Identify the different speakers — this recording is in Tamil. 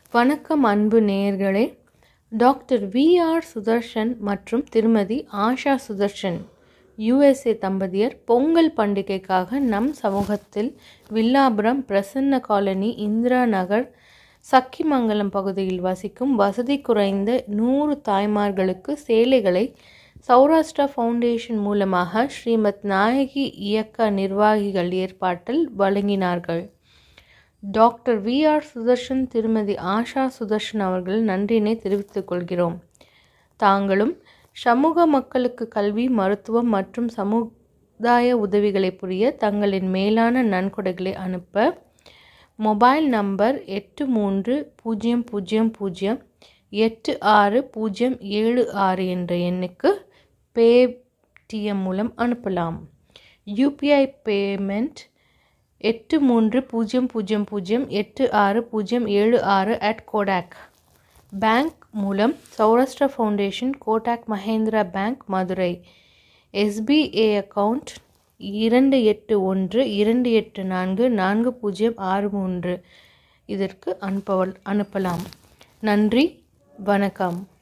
Speaker 1: வணக்கம் அன்பு நேயர்களே டாக்டர் வி ஆர் சுதர்ஷன் மற்றும் திருமதி ஆஷா சுதர்ஷன் யுஎஸ்ஏ தம்பதியர் பொங்கல் பண்டிகைக்காக நம் சமூகத்தில் வில்லாபுரம் பிரசன்ன காலனி இந்திரா நகர் சக்கிமங்கலம் பகுதியில் வசிக்கும் வசதி குறைந்த நூறு தாய்மார்களுக்கு சேலைகளை சௌராஷ்டிரா ஃபவுண்டேஷன் மூலமாக ஸ்ரீமத் நாயகி இயக்க நிர்வாகிகள் ஏற்பாட்டில் வழங்கினார்கள் டாக்டர் வி ஆர் சுதர்ஷன் திருமதி ஆஷா சுதர்ஷன் அவர்கள் நன்றியினை தெரிவித்துக் கொள்கிறோம் தாங்களும் சமூக மக்களுக்கு கல்வி மருத்துவம் மற்றும் சமுதாய உதவிகளை புரிய தங்களின் மேலான நன்கொடைகளை அனுப்ப மொபைல் நம்பர் எட்டு மூன்று பூஜ்ஜியம் பூஜ்ஜியம் பூஜ்ஜியம் எட்டு ஆறு பூஜ்ஜியம் ஏழு ஆறு என்ற எண்ணுக்கு பேடிஎம் மூலம் அனுப்பலாம் யூபிஐ பேமெண்ட் எட்டு மூன்று பூஜ்ஜியம் பூஜ்ஜியம் பூஜ்ஜியம் எட்டு ஆறு பூஜ்ஜியம் ஏழு ஆறு அட் கோடாக் பேங்க் மூலம் Saurashtra foundation Kotak Mahindra bank Madurai SPA account இரண்டு எட்டு ஒன்று இரண்டு எட்டு நான்கு நான்கு பூஜ்ஜியம் ஆறு மூன்று இதற்கு அனுப்பவல் அனுப்பலாம் நன்றி வணக்கம்